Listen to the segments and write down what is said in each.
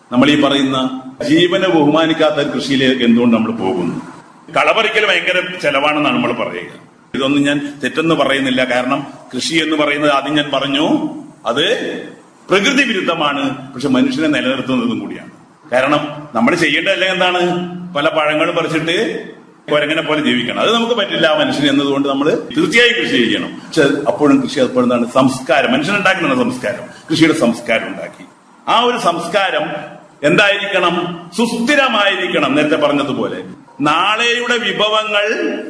നമ്മൾ ഈ പറയുന്ന ജീവനെ ബഹുമാനിക്കാത്ത ഒരു കൃഷിയിലേക്ക് എന്തുകൊണ്ട് നമ്മൾ പോകുന്നു കളപറിക്കൽ ഭയങ്കര ചെലവാണെന്നാണ് നമ്മൾ പറയുക ഇതൊന്നും ഞാൻ തെറ്റെന്ന് പറയുന്നില്ല കാരണം കൃഷി എന്ന് പറയുന്നത് ആദ്യം ഞാൻ പറഞ്ഞു അത് പ്രകൃതി വിരുദ്ധമാണ് പക്ഷെ മനുഷ്യനെ നിലനിർത്തുന്നതും കൂടിയാണ് കാരണം നമ്മൾ ചെയ്യേണ്ടതല്ല എന്താണ് പല പഴങ്ങളും പറിച്ചിട്ട് കുരങ്ങനെ പോലെ ജീവിക്കണം അത് നമുക്ക് പറ്റില്ല ആ മനുഷ്യന് എന്നതുകൊണ്ട് നമ്മൾ തീർച്ചയായും കൃഷി ചെയ്യണം പക്ഷെ അപ്പോഴും കൃഷി അപ്പോൾ എന്താണ് സംസ്കാരം മനുഷ്യനുണ്ടാക്കുന്ന സംസ്കാരം കൃഷിയുടെ സംസ്കാരം ഉണ്ടാക്കി ആ ഒരു സംസ്കാരം എന്തായിരിക്കണം സുസ്ഥിരമായിരിക്കണം നേരത്തെ പറഞ്ഞതുപോലെ നാളെയുടെ വിഭവങ്ങൾ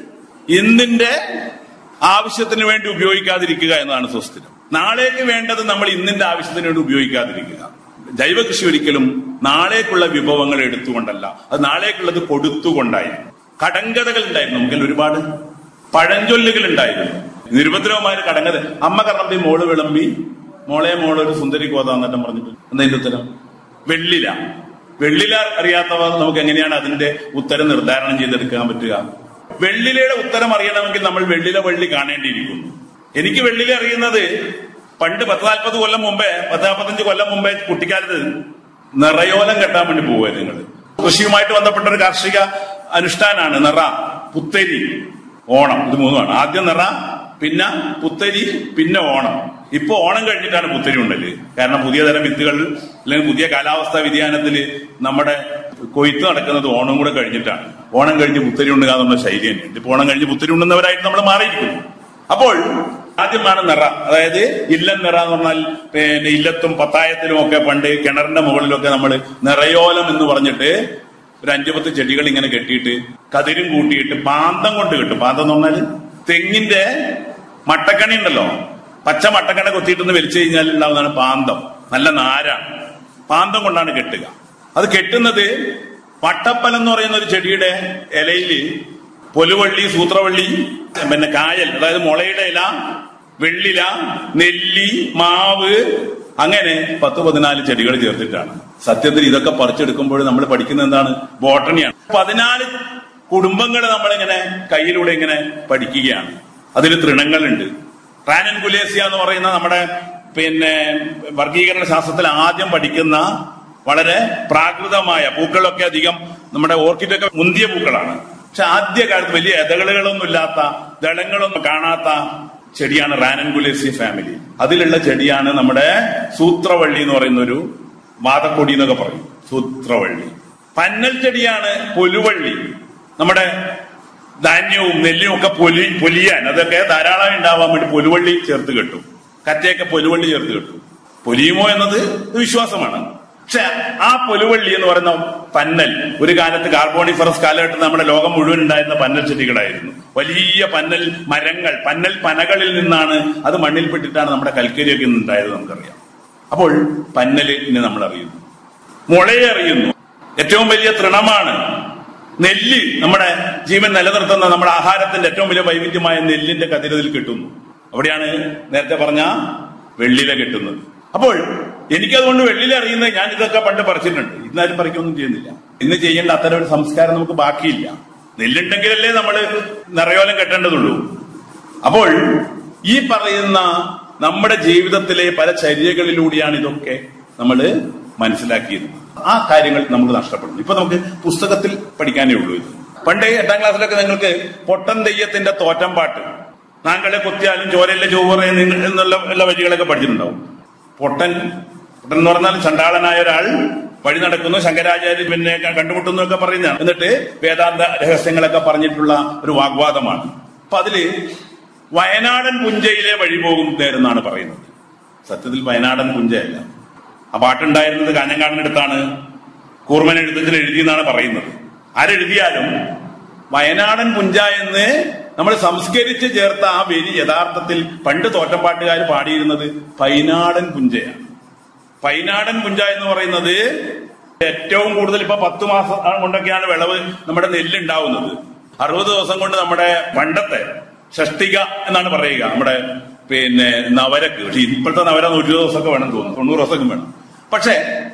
ഇന്നിന്റെ ആവശ്യത്തിന് വേണ്ടി ഉപയോഗിക്കാതിരിക്കുക എന്നതാണ് സുസ്ഥിരം നാളേക്ക് വേണ്ടത് നമ്മൾ ഇന്നിന്റെ ആവശ്യത്തിന് വേണ്ടി ഉപയോഗിക്കാതിരിക്കുക ജൈവ കൃഷി ഒരിക്കലും നാളേക്കുള്ള വിഭവങ്ങൾ എടുത്തുകൊണ്ടല്ല അത് നാളേക്കുള്ളത് കൊടുത്തുകൊണ്ടായിരുന്നു കടങ്കഥകൾ ഉണ്ടായിരുന്നു നമുക്ക് ഒരുപാട് പഴഞ്ചൊല്ലുകൾ ഉണ്ടായിരുന്നു നിരുപദ്രവമായ കടങ്കഥ അമ്മ കറമ്പി മോള് വിളമ്പി മോളെ മോള് ഒരു സുന്ദരി കോതാന്നെല്ലാം പറഞ്ഞിട്ട് എന്താ ഉത്തരം വെള്ളില വെള്ളില അറിയാത്തവർ നമുക്ക് എങ്ങനെയാണ് അതിന്റെ ഉത്തരം നിർദ്ധാരണം ചെയ്തെടുക്കാൻ പറ്റുക വെള്ളിലയുടെ ഉത്തരം അറിയണമെങ്കിൽ നമ്മൾ വെള്ളില വള്ളി കാണേണ്ടിയിരിക്കുന്നു എനിക്ക് വെള്ളില അറിയുന്നത് പണ്ട് പത്ത് നാൽപ്പത് കൊല്ലം മുമ്പേ പത്ത് നാൽപ്പത്തഞ്ച് കൊല്ലം മുമ്പേ കുട്ടിക്കാലത്ത് നിറയോലം കെട്ടാൻ വേണ്ടി പോവുക നിങ്ങൾ കൃഷിയുമായിട്ട് ബന്ധപ്പെട്ട ഒരു കാർഷിക അനുഷ്ഠാനാണ് നിറ പുത്തരി ഓണം ഇത് മൂന്നുമാണ് ആദ്യം നിറ പിന്നെ പുത്തരി പിന്നെ ഓണം ഇപ്പൊ ഓണം കഴിഞ്ഞിട്ടാണ് പുത്തരി ഉണ്ടല് കാരണം പുതിയ തരം വിത്തുകൾ അല്ലെങ്കിൽ പുതിയ കാലാവസ്ഥാ വ്യതിയാനത്തിൽ നമ്മുടെ കൊയ്ത്ത് നടക്കുന്നത് ഓണം കൂടെ കഴിഞ്ഞിട്ടാണ് ഓണം കഴിഞ്ഞ് പുത്തരി ഉണ്ടുക എന്നുള്ള ശൈലി തന്നെയുണ്ട് ഇപ്പൊ ഓണം കഴിഞ്ഞ് പുത്തരി ഉണ്ടുന്നവരായിട്ട് നമ്മൾ മാറിയിരിക്കുന്നു അപ്പോൾ ആദ്യമാണ് നിറ അതായത് ഇല്ലം നിറ എന്ന് പറഞ്ഞാൽ പിന്നെ ഇല്ലത്തും പത്തായത്തിലും ഒക്കെ പണ്ട് കിണറിന്റെ മുകളിലൊക്കെ നമ്മൾ നിറയോലം എന്ന് പറഞ്ഞിട്ട് ഒരു അഞ്ചു പത്ത് ചെടികൾ ഇങ്ങനെ കെട്ടിയിട്ട് കതിരും കൂട്ടിയിട്ട് പാന്തം കൊണ്ട് കെട്ടും പാന്തം എന്ന് പറഞ്ഞാൽ തെങ്ങിന്റെ മട്ടക്കണി ഉണ്ടല്ലോ പച്ച മട്ടക്കണ കൊത്തിയിട്ടൊന്ന് വലിച്ചു കഴിഞ്ഞാൽ ഉണ്ടാവുന്നതാണ് പാന്തം നല്ല നാരാണ് പാന്തം കൊണ്ടാണ് കെട്ടുക അത് കെട്ടുന്നത് വട്ടപ്പലം എന്ന് പറയുന്ന ഒരു ചെടിയുടെ ഇലയില് പൊലുവള്ളി സൂത്രവള്ളി പിന്നെ കായൽ അതായത് മുളയുടെ ഇല വെള്ളില നെല്ലി മാവ് അങ്ങനെ പത്ത് പതിനാല് ചെടികൾ ചേർത്തിട്ടാണ് സത്യത്തിൽ ഇതൊക്കെ പറിച്ചെടുക്കുമ്പോൾ നമ്മൾ പഠിക്കുന്നത് എന്താണ് ബോട്ടണിയാണ് പതിനാല് കുടുംബങ്ങൾ നമ്മളിങ്ങനെ കയ്യിലൂടെ ഇങ്ങനെ പഠിക്കുകയാണ് അതിൽ തൃണങ്ങളുണ്ട് റാനൻകുലേസിയ എന്ന് പറയുന്ന നമ്മുടെ പിന്നെ വർഗീകരണ ശാസ്ത്രത്തിൽ ആദ്യം പഠിക്കുന്ന വളരെ പ്രാകൃതമായ പൂക്കളൊക്കെ അധികം നമ്മുടെ ഓർക്കിഡൊക്കെ മുന്തിയ പൂക്കളാണ് പക്ഷെ ആദ്യ കാലത്ത് വലിയ എതകളുകളൊന്നും ഇല്ലാത്ത ദളങ്ങളൊന്നും കാണാത്ത ചെടിയാണ് റാനൻകുലേസി ഫാമിലി അതിലുള്ള ചെടിയാണ് നമ്മുടെ സൂത്രവള്ളി എന്ന് പറയുന്ന ഒരു വാതക്കൊടി എന്നൊക്കെ പറയും സൂത്രവള്ളി പന്നൽ ചെടിയാണ് പൊലുവള്ളി നമ്മുടെ ധാന്യവും നെല്ലും ഒക്കെ പൊലി പൊലിയാൻ അതൊക്കെ ധാരാളം ഉണ്ടാവാൻ വേണ്ടി പൊലുവള്ളി ചേർത്ത് കെട്ടും കറ്റയൊക്കെ പൊലുവള്ളി ചേർത്ത് കെട്ടും പൊലിയുമോ എന്നത് വിശ്വാസമാണ് പക്ഷെ ആ പൊലുവള്ളി എന്ന് പറയുന്ന പന്നൽ ഒരു കാലത്ത് കാർബോണിഫറസ് കാലഘട്ടത്തിൽ നമ്മുടെ ലോകം മുഴുവൻ ഉണ്ടായിരുന്ന പന്നൽ ചെടികളായിരുന്നു വലിയ പന്നൽ മരങ്ങൾ പന്നൽ പനകളിൽ നിന്നാണ് അത് മണ്ണിൽപ്പെട്ടിട്ടാണ് നമ്മുടെ കൽക്കരിയൊക്കെ ഇന്ന് ഉണ്ടായത് നമുക്കറിയാം അപ്പോൾ പന്നലിനെ നമ്മൾ അറിയുന്നു മുളയെ അറിയുന്നു ഏറ്റവും വലിയ തൃണമാണ് നെല്ല് നമ്മുടെ ജീവൻ നിലനിർത്തുന്ന നമ്മുടെ ആഹാരത്തിന്റെ ഏറ്റവും വലിയ വൈവിധ്യമായ നെല്ലിന്റെ കതിരതിൽ കിട്ടുന്നു അവിടെയാണ് നേരത്തെ പറഞ്ഞ വെള്ളില കിട്ടുന്നത് അപ്പോൾ എനിക്കതുകൊണ്ട് വെള്ളില അറിയുന്നത് ഞാൻ ഇതൊക്കെ പണ്ട് പറിച്ചിട്ടുണ്ട് ഇന്നാരും പറിക്കൊന്നും ചെയ്യുന്നില്ല ഇന്ന് ചെയ്യേണ്ട അത്തരം ഒരു സംസ്കാരം നമുക്ക് ബാക്കിയില്ല നെല്ലുണ്ടെങ്കിലല്ലേ നമ്മൾ നിറയോലം കെട്ടേണ്ടതുള്ളൂ അപ്പോൾ ഈ പറയുന്ന നമ്മുടെ ജീവിതത്തിലെ പല ചര്യകളിലൂടെയാണ് ഇതൊക്കെ നമ്മൾ മനസ്സിലാക്കിയത് ആ കാര്യങ്ങൾ നമുക്ക് നഷ്ടപ്പെടുന്നു ഇപ്പൊ നമുക്ക് പുസ്തകത്തിൽ പഠിക്കാനേ ഉള്ളൂ ഇത് പണ്ട് എട്ടാം ക്ലാസ്സിലൊക്കെ നിങ്ങൾക്ക് പൊട്ടൻ തെയ്യത്തിന്റെ തോറ്റം പാട്ട് നാങ്കളെ കൊത്തിയാലും ചോരയിലെ ചോറ് എന്നുള്ള എല്ലാ വരികളൊക്കെ പഠിച്ചിട്ടുണ്ടാവും പൊട്ടൻ പൊട്ടൻ എന്ന് പറഞ്ഞാൽ ചണ്ടാളനായ ഒരാൾ വഴി നടക്കുന്നു ശങ്കരാചാര്യ പിന്നെ കണ്ടുമുട്ടുന്നു ഒക്കെ പറയുന്നതാണ് എന്നിട്ട് വേദാന്ത രഹസ്യങ്ങളൊക്കെ പറഞ്ഞിട്ടുള്ള ഒരു വാഗ്വാദമാണ് അപ്പൊ അതില് വയനാടൻ പുഞ്ചയിലെ വഴി പോകും നേരെന്നാണ് പറയുന്നത് സത്യത്തിൽ വയനാടൻ പുഞ്ചയല്ല ആ പാട്ടുണ്ടായിരുന്നത് കാഞ്ഞങ്ങാടിനടുത്താണ് കൂർമൻ എഴുത്തച്ഛൻ എഴുതിയെന്നാണ് പറയുന്നത് ആരെഴുതിയാലും വയനാടൻ പുഞ്ച എന്ന് നമ്മൾ സംസ്കരിച്ച് ചേർത്ത ആ വരി യഥാർത്ഥത്തിൽ പണ്ട് തോറ്റപ്പാട്ടുകാർ പാടിയിരുന്നത് പൈനാടൻ പുഞ്ചയാണ് പൈനാടൻ പുഞ്ച എന്ന് പറയുന്നത് ഏറ്റവും കൂടുതൽ ഇപ്പൊ പത്ത് മാസം കൊണ്ടൊക്കെയാണ് വിളവ് നമ്മുടെ നെല്ലുണ്ടാവുന്നത് അറുപത് ദിവസം കൊണ്ട് നമ്മുടെ പണ്ടത്തെ ഷഷ്ടിക എന്നാണ് പറയുക നമ്മുടെ പിന്നെ നവരക്ക് പക്ഷെ ഇപ്പോഴത്തെ നവര നൂറ്റി ദിവസമൊക്കെ വേണം തോന്നുന്നു തൊണ്ണൂറ് ദിവസമൊക്കെ വേണം പക്ഷെ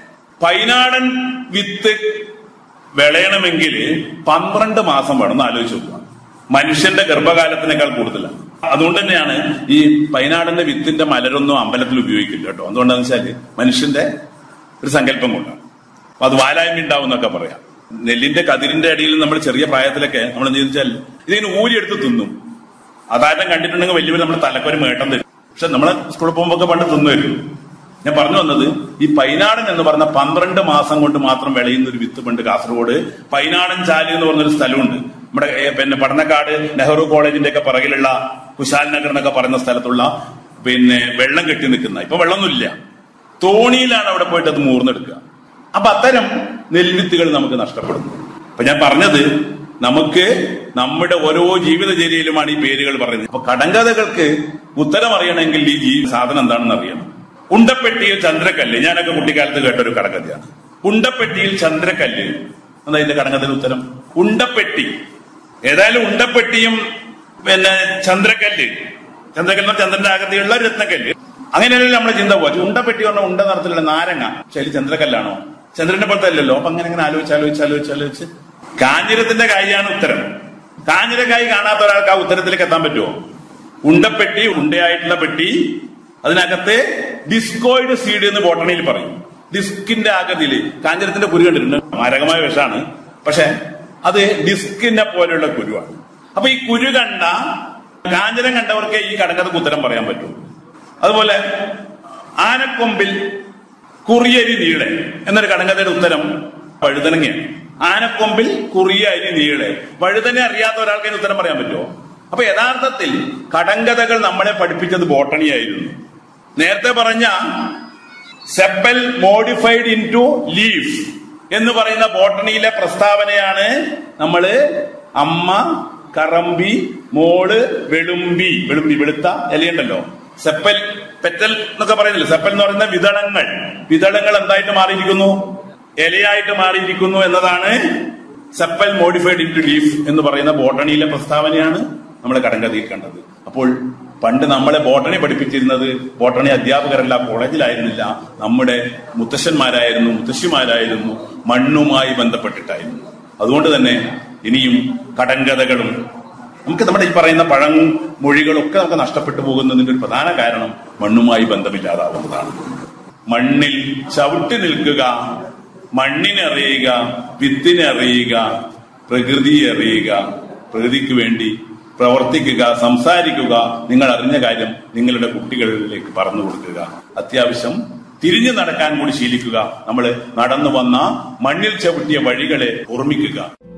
പൈനാടൻ വിത്ത് വിളയണമെങ്കിൽ പന്ത്രണ്ട് മാസം വേണം എന്ന് ആലോചിച്ച് നോക്കുക മനുഷ്യന്റെ ഗർഭകാലത്തിനേക്കാൾ കൂടുതലാണ് അതുകൊണ്ട് തന്നെയാണ് ഈ പൈനാടിന്റെ വിത്തിന്റെ മലരൊന്നും അമ്പലത്തിൽ ഉപയോഗിക്കില്ല കേട്ടോ എന്തുകൊണ്ടാന്ന് വെച്ചാല് മനുഷ്യന്റെ ഒരു സങ്കല്പം കൊണ്ടാണ് അപ്പൊ അത് വാലായ്മ ഉണ്ടാവും എന്നൊക്കെ പറയാം നെല്ലിന്റെ കതിരിന്റെ അടിയിൽ നമ്മൾ ചെറിയ പ്രായത്തിലൊക്കെ നമ്മൾ എന്ത് വെച്ചാൽ ഇതിന് ഊരിയെടുത്ത് തിന്നും അതാരം കണ്ടിട്ടുണ്ടെങ്കിൽ വലിയ നമ്മൾ തലക്കൊരു മേട്ടം തരും പക്ഷെ നമ്മളെ സ്കൂളിൽ പോകുമ്പോ ഒക്കെ പണ്ട് തിന്നുമായിരുന്നു ഞാൻ പറഞ്ഞു വന്നത് ഈ പൈനാടൻ എന്ന് പറഞ്ഞ പന്ത്രണ്ട് മാസം കൊണ്ട് മാത്രം വിളയുന്ന ഒരു വിത്ത് പണ്ട് കാസർഗോഡ് പൈനാടൻ ചാല് എന്ന് പറഞ്ഞൊരു സ്ഥലമുണ്ട് നമ്മുടെ ഏ, പിന്നെ പഠനക്കാട് നെഹ്റു കോളേജിന്റെ ഒക്കെ പിറകിലുള്ള കുശാൽ നഗർ എന്നൊക്കെ പറയുന്ന സ്ഥലത്തുള്ള പിന്നെ വെള്ളം കെട്ടി നിൽക്കുന്ന ഇപ്പൊ വെള്ളമൊന്നുമില്ല തോണിയിലാണ് അവിടെ പോയിട്ട് അത് മൂർന്നെടുക്കുക അപ്പൊ അത്തരം നെൽവിത്തുകൾ നമുക്ക് നഷ്ടപ്പെടുന്നു അപ്പൊ ഞാൻ പറഞ്ഞത് നമുക്ക് നമ്മുടെ ഓരോ ജീവിതചര്യയിലുമാണ് ഈ പേരുകൾ പറയുന്നത് അപ്പൊ കടങ്കഥകൾക്ക് ഉത്തരം അറിയണമെങ്കിൽ ഈ ജീ- സാധനം എന്താണെന്ന് അറിയണം ഉണ്ടപ്പെട്ടിയിൽ ചന്ദ്രക്കല്ല് ഞാനൊക്കെ കുട്ടിക്കാലത്ത് കേട്ട ഒരു കടങ്കഥയാണ് ഉണ്ടപ്പെട്ടിയിൽ ചന്ദ്രക്കല്ല് എന്താ ഇതിന്റെ കടങ്കഥയുടെ ഉത്തരം ഉണ്ടപ്പെട്ടി ഏതായാലും ഉണ്ടപ്പെട്ടിയും പിന്നെ ചന്ദ്രക്കല്ല് ചന്ദ്രക്കല്ല് എന്ന് പറഞ്ഞാൽ ചന്ദ്രന്റെ ആകൃതിയുള്ള രത്നക്കല്ല് അങ്ങനെയല്ലേ നമ്മളെ ചിന്ത പോയി ഉണ്ടപ്പെട്ടി പറഞ്ഞ ഉണ്ട നിറത്തിലുള്ള നാരങ്ങ ശരി ചന്ദ്രക്കല്ലാണോ ചന്ദ്രന്റെ പുറത്തെ അല്ലല്ലോ അപ്പൊ അങ്ങനെ ഇങ്ങനെ ആലോചിച്ച് ആലോചിച്ച് ആലോചിച്ച് ആലോചിച്ച് കാഞ്ഞിരത്തിന്റെ കായാണ് ഉത്തരം കാഞ്ഞിരക്കായി കാണാത്ത ഒരാൾക്ക് ആ ഉത്തരത്തിലേക്ക് എത്താൻ പറ്റുമോ ഉണ്ടപ്പെട്ടി ഉണ്ടയായിട്ടുള്ള പെട്ടി അതിനകത്ത് ഡിസ്കോയിഡ് സീഡ് എന്ന് ബോട്ടണിയിൽ പറയും ഡിസ്കിന്റെ ആകൃതിയിൽ കാഞ്ഞിരത്തിന്റെ കുരു കണ്ടിട്ടുണ്ട് മാരകമായ വിഷാണ് പക്ഷെ അത് ഡിസ്കിനെ പോലെയുള്ള കുരുവാണ് അപ്പൊ ഈ കുരു കണ്ട കാഞ്ഞിരം കണ്ടവർക്ക് ഈ കടക്കഥക്ക് ഉത്തരം പറയാൻ പറ്റും അതുപോലെ ആനക്കൊമ്പിൽ കുറിയരി നീളെ എന്നൊരു കടങ്കഥയുടെ ഉത്തരം വഴുതനങ്ങയാണ് ആനക്കൊമ്പിൽ കുറിയരി നീളെ വഴുതനെ അറിയാത്ത ഒരാൾക്ക് അതിന് ഉത്തരം പറയാൻ പറ്റുമോ അപ്പൊ യഥാർത്ഥത്തിൽ കടങ്കഥകൾ നമ്മളെ പഠിപ്പിച്ചത് ബോട്ടണിയായിരുന്നു നേരത്തെ പറഞ്ഞ sepal modified into leaf എന്ന് പറയുന്ന ബോട്ടണിയിലെ പ്രസ്താവനയാണ് നമ്മള് അമ്മ കറമ്പി മോള് വെളുമ്പി വെളുമ്പി വെളുത്ത ഇലയുണ്ടല്ലോ സെപ്പൽ പെറ്റൽ എന്നൊക്കെ പറയുന്നില്ല സെപ്പൽ എന്ന് പറയുന്ന വിതളങ്ങൾ വിതളങ്ങൾ എന്തായിട്ട് മാറിയിരിക്കുന്നു ഇലയായിട്ട് മാറിയിരിക്കുന്നു എന്നതാണ് sepal modified into leaf എന്ന് പറയുന്ന ബോട്ടണിയിലെ പ്രസ്താവനയാണ് നമ്മൾ കടങ്കഥയിൽ കണ്ടത് അപ്പോൾ പണ്ട് നമ്മളെ ബോട്ടണി പഠിപ്പിച്ചിരുന്നത് ബോട്ടണി അധ്യാപകരല്ല കോളേജിലായിരുന്നില്ല നമ്മുടെ മുത്തശ്ശന്മാരായിരുന്നു മുത്തശ്ശിമാരായിരുന്നു മണ്ണുമായി ബന്ധപ്പെട്ടിട്ടായിരുന്നു അതുകൊണ്ട് തന്നെ ഇനിയും കടങ്കഥകളും നമുക്ക് നമ്മുടെ ഈ പറയുന്ന പഴമൊഴികളൊക്കെ നമുക്ക് നഷ്ടപ്പെട്ടു പോകുന്നതിന്റെ ഒരു പ്രധാന കാരണം മണ്ണുമായി ബന്ധമില്ലാതാവുന്നതാണ് മണ്ണിൽ ചവിട്ടി നിൽക്കുക മണ്ണിനെ അറിയുക വിത്തിനെ അറിയുക പ്രകൃതിയെ അറിയുക പ്രകൃതിക്ക് വേണ്ടി പ്രവർത്തിക്കുക സംസാരിക്കുക നിങ്ങൾ അറിഞ്ഞ കാര്യം നിങ്ങളുടെ കുട്ടികളിലേക്ക് പറഞ്ഞു കൊടുക്കുക അത്യാവശ്യം തിരിഞ്ഞു നടക്കാൻ കൂടി ശീലിക്കുക നമ്മൾ നടന്നു വന്ന മണ്ണിൽ ചവിട്ടിയ വഴികളെ ഓർമ്മിക്കുക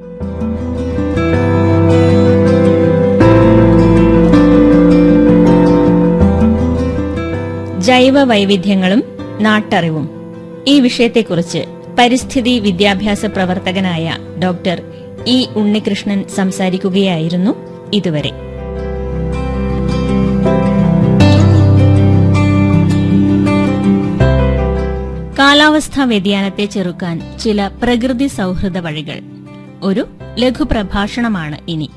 ജൈവ വൈവിധ്യങ്ങളും നാട്ടറിവും ഈ വിഷയത്തെക്കുറിച്ച് പരിസ്ഥിതി വിദ്യാഭ്യാസ പ്രവർത്തകനായ ഡോക്ടർ ഇ ഉണ്ണികൃഷ്ണൻ സംസാരിക്കുകയായിരുന്നു ഇതുവരെ കാലാവസ്ഥാ വ്യതിയാനത്തെ ചെറുക്കാൻ ചില പ്രകൃതി സൗഹൃദ വഴികൾ ഒരു ലഘുപ്രഭാഷണമാണ് ഇനി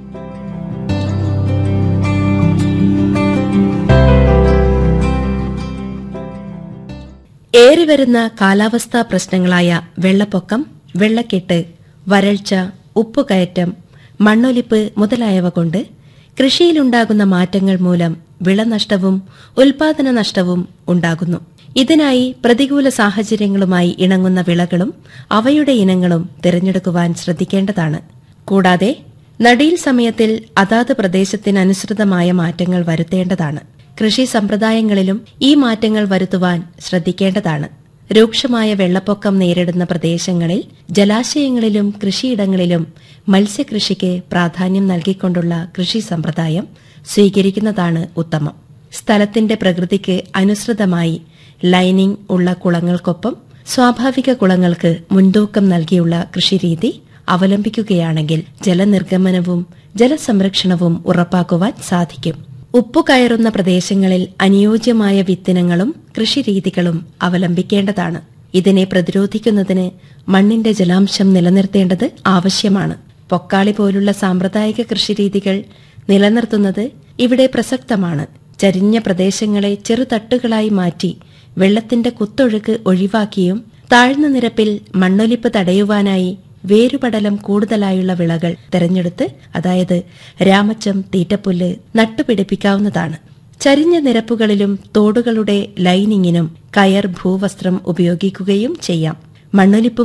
ഏറിവരുന്ന കാലാവസ്ഥാ പ്രശ്നങ്ങളായ വെള്ളപ്പൊക്കം വെള്ളക്കെട്ട് വരൾച്ച ഉപ്പുകയറ്റം മണ്ണൊലിപ്പ് മുതലായവ കൊണ്ട് കൃഷിയിലുണ്ടാകുന്ന മാറ്റങ്ങൾ മൂലം വിളനഷ്ടവും ഉൽപാദന നഷ്ടവും ഉണ്ടാകുന്നു ഇതിനായി പ്രതികൂല സാഹചര്യങ്ങളുമായി ഇണങ്ങുന്ന വിളകളും അവയുടെ ഇനങ്ങളും തിരഞ്ഞെടുക്കുവാൻ ശ്രദ്ധിക്കേണ്ടതാണ് കൂടാതെ നടീൽ സമയത്തിൽ അതാത് പ്രദേശത്തിനനുസൃതമായ മാറ്റങ്ങൾ വരുത്തേണ്ടതാണ് കൃഷി സമ്പ്രദായങ്ങളിലും ഈ മാറ്റങ്ങൾ വരുത്തുവാൻ ശ്രദ്ധിക്കേണ്ടതാണ് രൂക്ഷമായ വെള്ളപ്പൊക്കം നേരിടുന്ന പ്രദേശങ്ങളിൽ ജലാശയങ്ങളിലും കൃഷിയിടങ്ങളിലും മത്സ്യകൃഷിക്ക് പ്രാധാന്യം നൽകിക്കൊണ്ടുള്ള കൃഷി സമ്പ്രദായം സ്വീകരിക്കുന്നതാണ് ഉത്തമം സ്ഥലത്തിന്റെ പ്രകൃതിക്ക് അനുസൃതമായി ലൈനിംഗ് ഉള്ള കുളങ്ങൾക്കൊപ്പം സ്വാഭാവിക കുളങ്ങൾക്ക് മുൻതൂക്കം നൽകിയുള്ള കൃഷിരീതി അവലംബിക്കുകയാണെങ്കിൽ ജലനിർഗമനവും ജലസംരക്ഷണവും ഉറപ്പാക്കുവാൻ സാധിക്കും ഉപ്പു കയറുന്ന പ്രദേശങ്ങളിൽ അനുയോജ്യമായ വിത്തിനങ്ങളും കൃഷിരീതികളും അവലംബിക്കേണ്ടതാണ് ഇതിനെ പ്രതിരോധിക്കുന്നതിന് മണ്ണിന്റെ ജലാംശം നിലനിർത്തേണ്ടത് ആവശ്യമാണ് പൊക്കാളി പോലുള്ള സാമ്പ്രദായിക കൃഷിരീതികൾ നിലനിർത്തുന്നത് ഇവിടെ പ്രസക്തമാണ് ചരിഞ്ഞ പ്രദേശങ്ങളെ ചെറുതട്ടുകളായി മാറ്റി വെള്ളത്തിന്റെ കുത്തൊഴുക്ക് ഒഴിവാക്കിയും താഴ്ന്ന നിരപ്പിൽ മണ്ണൊലിപ്പ് തടയുവാനായി വേരുപടലം കൂടുതലായുള്ള വിളകൾ തെരഞ്ഞെടുത്ത് അതായത് രാമച്ചം തീറ്റപ്പുല്ല് നട്ടുപിടിപ്പിക്കാവുന്നതാണ് ചരിഞ്ഞ നിരപ്പുകളിലും തോടുകളുടെ ലൈനിങ്ങിനും കയർ ഭൂവസ്ത്രം ഉപയോഗിക്കുകയും ചെയ്യാം മണ്ണൊലിപ്പ്